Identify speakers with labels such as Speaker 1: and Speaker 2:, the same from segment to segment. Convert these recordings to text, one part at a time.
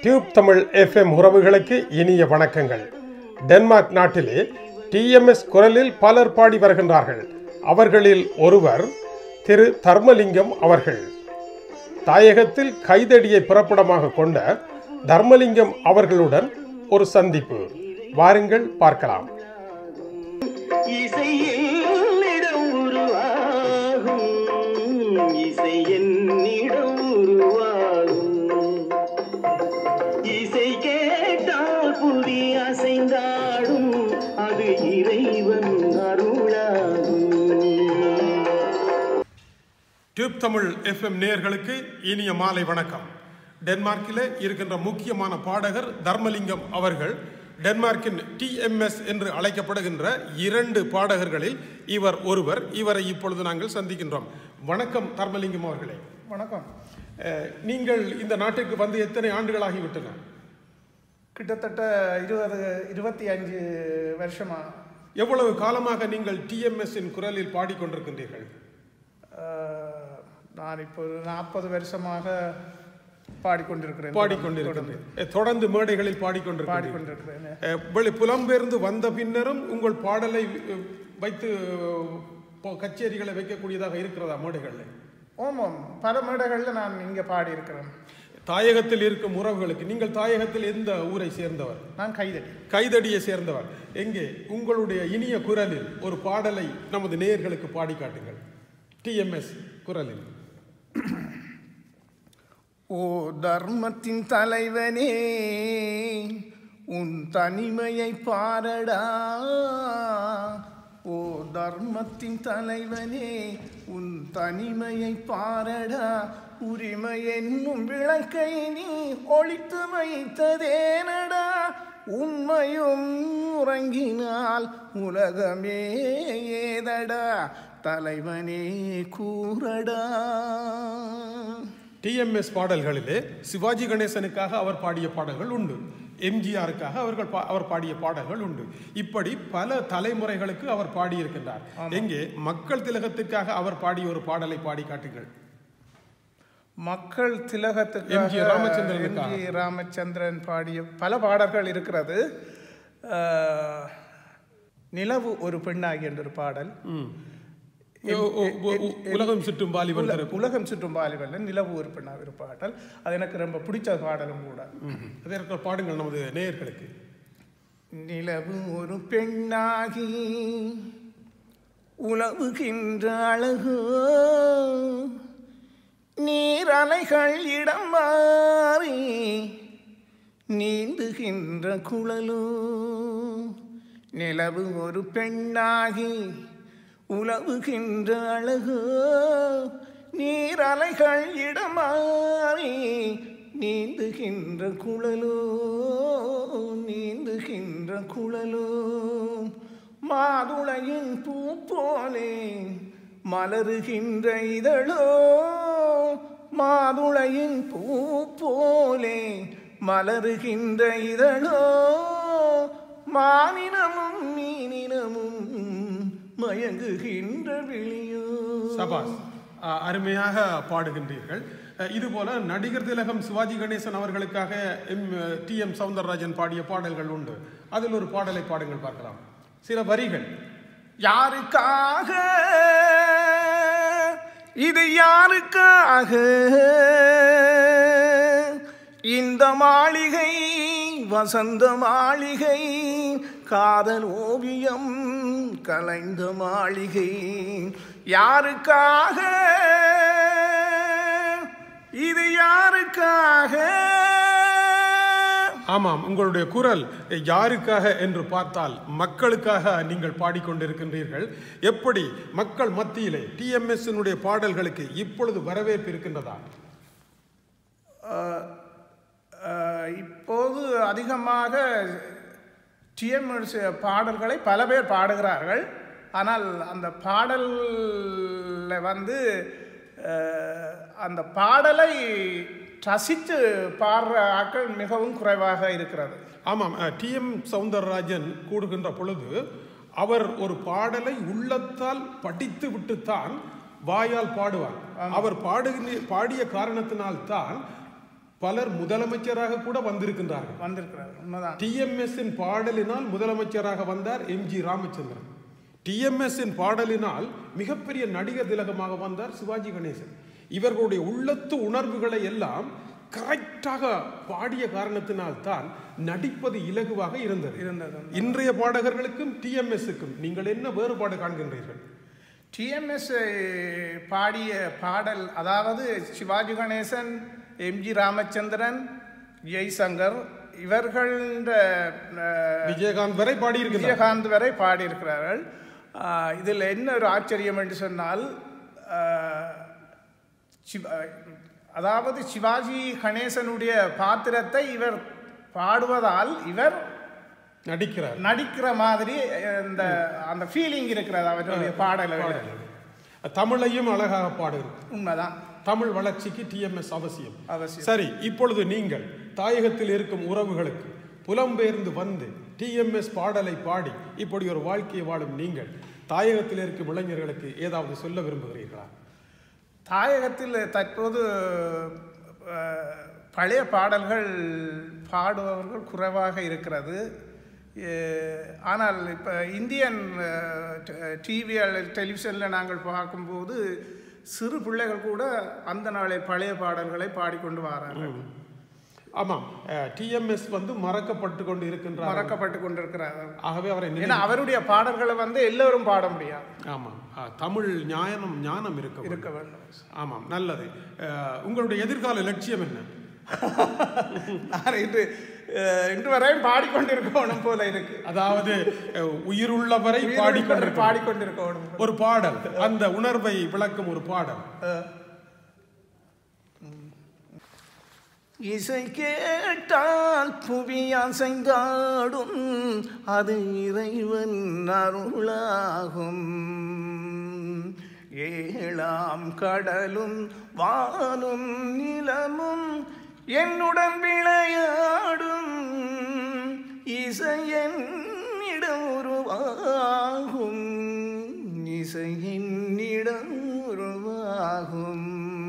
Speaker 1: Tube Tamil FM உறவுகளுக்கு இனிய வணக்கங்கள் டென்மார்க் நாட்டிலே டிஎம்எஸ் குரலில் பலர் பாடி வருகின்றார்கள் அவர்களில் ஒருவர் திரு தர்மலிங்கம் அவர்கள் தாயகத்தில் கைதடியை பிறப்பிடமாக கொண்ட தர்மலிங்கம் அவர்களுடன் ஒரு சந்திப்பு வாருங்கள் பார்க்கலாம்
Speaker 2: இசை என்னிடம் உருவாகும் இசை என்னிடம் உருவாகும் இசை கேட்டால் புதி அசைந்தாடும் அது இறைவன் அருளாகும்
Speaker 1: டியூப் தமிழ் எஃப்எம் நேயர்களுக்கு இனிய மாலை வணக்கம் டென்மார்க்கில் இருக்கின்ற முக்கியமான பாடகர் தர்மலிங்கம் அவர்கள் டென்மார்க்கின் டிஎம்எஸ் என்று அழைக்கப்படுகின்ற இரண்டு பாடகர்களில் இவர் ஒருவர் இவரை இப்பொழுது நாங்கள் சந்திக்கின்றோம் வணக்கம் தர்மலிங்கம் அவர்களே
Speaker 3: வணக்கம்
Speaker 1: அஹ், நீங்கள் இந்த நாட்டுக்கு வந்து எத்தனை ஆண்டுகளாகிவிட்டன
Speaker 3: கிட்டத்தட்ட இருபது இருபத்தி அஞ்சு வருஷமா
Speaker 1: எவ்வளவு காலமாக நீங்கள் டிஎம்எஸ்ஸின் குரலில் பாடிக்கொண்டிருக்கின்றீர்கள்
Speaker 3: அஹ், நான் இப்போ ஒரு நாற்பது வருஷமாக பாடிக்கொண்டிருக்கிறேன்
Speaker 1: பாடிக்கொண்டிருக்கின்றேன் அஹ், தொடர்ந்து மேடைகளில் பாடிக்கொண்டிருக்கிறேன்
Speaker 3: பாடிக்கொண்டிருக்கிறேன்
Speaker 1: அஹ் வெளி புலம்பெயர்ந்து வந்த பின்னரும் உங்கள் பாடலை அஹ், வைத்து அஹ், போ- கச்சேரிகளை வைக்கக்கூடியதாக இருக்கிறதா மேடைகளில்
Speaker 3: ஓமாம் பல மேடைகளில் நான் இங்கே பாடியிருக்கிறேன்
Speaker 1: தாயகத்தில் இருக்கும் உறவுகளுக்கு நீங்கள் தாயகத்தில் எந்த ஊரை சேர்ந்தவர்
Speaker 3: நான் கைதடி
Speaker 1: கைதடியை சேர்ந்தவர் எங்கே உங்களுடைய இனிய குரலில் ஒரு பாடலை நமது நேயர்களுக்கு பாடி காட்டுங்கள் டிஎம்எஸ் குரலில்
Speaker 3: ஓ தர்மத்தின் தலைவனே உன் தனிமையை பாரடா ஓ தர்மத்தின் தலைவனே உன் தனிமையை பாரடா உரிமை என்னும் விளக்கை நீ ஒழித்து வைத்ததேனடா உண்மையும் உறங்கினால் உலகமே ஏதடா தலைவனே கூறடா
Speaker 1: டிஎம்எஸ் பாடல்களிலே சிவாஜி கணேசனுக்காக அவர் பாடிய பாடல்கள் உண்டு எம்ஜிஆருக்காக அவர்கள் பா- அவர் பாடிய பாடல்கள் உண்டு இப்படி பல தலைமுறைகளுக்கு அவர் பாடியிருக்கின்றார் எங்கே மக்கள் திலகத்திற்காக அவர் பாடிய ஒரு பாடலை பாடி காட்டுங்கள்
Speaker 3: மக்கள் திலகத்துக்கு
Speaker 1: எம்.ஜி. ராமச்சந்திரனுக்காக.
Speaker 3: எம்ஜி ராமச்சந்திரன் பாடிய பல பாடல்கள் இருக்கிறது அஹ், நிலவு ஒரு பெண்ணாகி என்ற ஒரு பாடல்
Speaker 1: ம். ஓ- ஓ- ஓ- உ- உலகம் சுற்றும் வாலிபன்
Speaker 3: உல-
Speaker 1: திரைப்படம்.
Speaker 3: உலகம் சுற்றும் பாலிவல்ல நிலவு ஒரு பெண்ணாக ஒரு பாடல் அது எனக்கு ரொம்ப பிடிச்ச பாடலும் கூட
Speaker 1: ம். அதற்கு பாடுங்கள் நமது நேயர்களுக்கு
Speaker 3: நிலவு ஒரு பெண்ணாகி உலவுகின்ற அழகு நீரலைகள் இடம் மாறி நீந்துகின்ற குழலோ நிலவு ஒரு பெண்ணாகி உலவுகின்ற அழகு நீரலைகள் இடம் மாறி நீந்துகின்ற குழலோ நீந்துகின்ற குழலோ மாதுளையின் பூ போலே மலருகின்ற இதழோ மாதுளையின் பூ போலே மலருகின்ற இதழோ மானினமும் மீனினமும் மயங்குகின்ற விழியோ
Speaker 1: சபாஸ் அ, அருமையாக பாடுகின்றீர்கள் அ, இதுபோல நடிகர் திலகம் சிவாஜி கணேசன் அவர்களுக்காக எம் டி எம் சவுந்தரராஜன் பாடிய பாடல்கள் உண்டு அதில் ஒரு பாடலை பாடுங்கள் பார்க்கலாம் சில வரிகள்
Speaker 3: யாருக்காக இது யாருக்காக இந்த மாளிகை வசந்த மாளிகை காதல் ஓவியம் கலைந்த மாளிகை யாருக்காக இது யாருக்காக
Speaker 1: ஆமாம் உங்களுடைய குரல் யாருக்காக என்று பார்த்தால் மக்களுக்காக நீங்கள் பாடிக்கொண்டிருக்கின்றீர்கள் எப்படி மக்கள் மத்தியிலே டிஎம்எஸ்னுடைய பாடல்களுக்கு இப்பொழுது வரவேற்பு இருக்கின்றதா
Speaker 3: அஹ், அஹ், இப்போது அதிகமாக டிஎம்எஸ் பாடல்களை பல பேர் பாடுகிறார்கள் ஆனால் அந்த பாடல்ல வந்து அஹ், அந்த பாடலை ரசித்து பாடுற ஆட்கள் மிகவும் குறைவாக இருக்கிறது
Speaker 1: ஆமாம் டி எம் சவுந்தரராஜன் கூடுகின்ற பொழுது அவர் ஒரு பாடலை உள்ளத்தால் படித்து விட்டுத்தான் வாயால் பாடுவார் அவர் பாடுகின்ற பாடிய காரணத்தினால் தான் பலர் முதலமைச்சராக கூட வந்திருக்கின்றார்கள்
Speaker 3: வந்திருக்கிறார் உண்மைதான்
Speaker 1: டிஎம்எஸ் இன் பாடலினால் முதலமைச்சராக வந்தார் எம்ஜி ராமச்சந்திரன் டிஎம்எஸ் இன் பாடலினால் மிகப்பெரிய நடிகர் திலகமாக வந்தார் சிவாஜி கணேசன் இவர்களுடைய உள்ளத்து உணர்வுகளை எல்லாம் கரெக்டாக பாடிய காரணத்தினால் தான் நடிப்பது இலகுவாக இருந்தது
Speaker 3: இருந்தது
Speaker 1: இன்றைய பாடகர்களுக்கும் டிஎம்எஸ்க்கும் நீங்கள் என்ன வேறுபாடு காண்கின்றீர்கள்
Speaker 3: டிஎம்எஸ் பாடிய பாடல் அதாவது சிவாஜி கணேசன் எம்ஜி ராமச்சந்திரன் ஜெய்சங்கர் இவர்கள்
Speaker 1: விஜயகாந்த் வரை பாடியிருக்கிறார்
Speaker 3: விஜயகாந்த் வரை பாடியிருக்கிறார்கள் ஆஹ் இதில் என்ன ஒரு ஆச்சரியம் என்று சொன்னால் ஆஹ் சிவ- அதாவது சிவாஜி கணேசனுடைய பாத்திரத்தை இவர் பாடுவதால் இவர்
Speaker 1: நடிக்கிறார்
Speaker 3: நடிக்கிற மாதிரி இந்த அந்த ஃபீலிங் இருக்கிறது அவருடைய பாடல்கள்
Speaker 1: தமிழையும் அழகாக பாடுகிறார்
Speaker 3: உண்மைதான்
Speaker 1: தமிழ் வளர்ச்சிக்கு டிஎம்எஸ் அவசியம்
Speaker 3: அவசியம்
Speaker 1: சரி இப்பொழுது நீங்கள் தாயகத்தில் இருக்கும் உறவுகளுக்கு புலம்பெயர்ந்து வந்து டிஎம்எஸ் பாடலை பாடி இப்படி ஒரு வாழ்க்கையை வாழும் நீங்கள் தாயகத்தில் இருக்கும் இளைஞர்களுக்கு ஏதாவது சொல்ல விரும்புகிறீர்களா
Speaker 3: தாயகத்தில் தற்போது அஹ், பழைய பாடல்கள் பாடுபவர்கள் குறைவாக இருக்கிறது எ- ஆனால் இப்போ இந்தியன் டிவி டெலிவிஷனில் நாங்கள் பார்க்கும்போது சிறு பிள்ளைகள் கூட அந்த நாளில் பழைய பாடல்களை பாடிக்கொண்டு வரார்கள்
Speaker 1: ஆமாம் டிஎம்எஸ் வந்து மறக்கப்பட்டு கொண்டு இருக்கின்றார்
Speaker 3: மறக்கப்பட்டு கொண்டிருக்கிறார்கள்
Speaker 1: ஆகவே அவரை நினை-
Speaker 3: ஏன்னா அவருடைய பாடல்களை வந்து எல்லோரும் பாட முடியாது
Speaker 1: ஆமாம் ஆ, தமிழ் ஞானம் ஞானம் இருக்க
Speaker 3: இருக்க வேண்டும்
Speaker 1: ஆமாம் நல்லது அஹ், உங்களுடைய எதிர்கால லட்சியம் என்ன
Speaker 3: நான் இன்று அஹ், இன்று வரையும் பாடிக்கொண்டிருக்கணும் போல இருக்கு
Speaker 1: அதாவது அஹ், உயிருள்ளவரை பாடிக்கொண்டிருக்க
Speaker 3: பாடிக்கொண்டிருக்கணும்
Speaker 1: ஒரு பாடல் அந்த உணர்வை விளக்கும் ஒரு பாடல்
Speaker 3: இசை கேட்டால் புவி அசைந்தாடும் அது இறைவன் அருளாகும் ஏழாம் கடலும் வானும் நிலமும் என்னுடன் விளையாடும் இசையன்னிடம் உருவாகும் இசையன்னிடம் உருவாகும்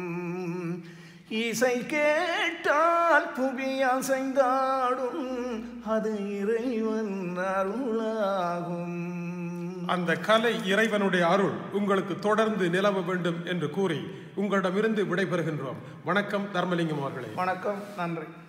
Speaker 3: இசை கேட்டால் புவி அசைந்தாடும் அது இறைவன் அருளாகும்
Speaker 1: அந்த கலை இறைவனுடைய அருள் உங்களுக்கு தொடர்ந்து நிலவ வேண்டும் என்று கூறி உங்களிடமிருந்து விடைபெறுகின்றோம் வணக்கம் தர்மலிங்கம் அவர்களே
Speaker 3: வணக்கம் நன்றி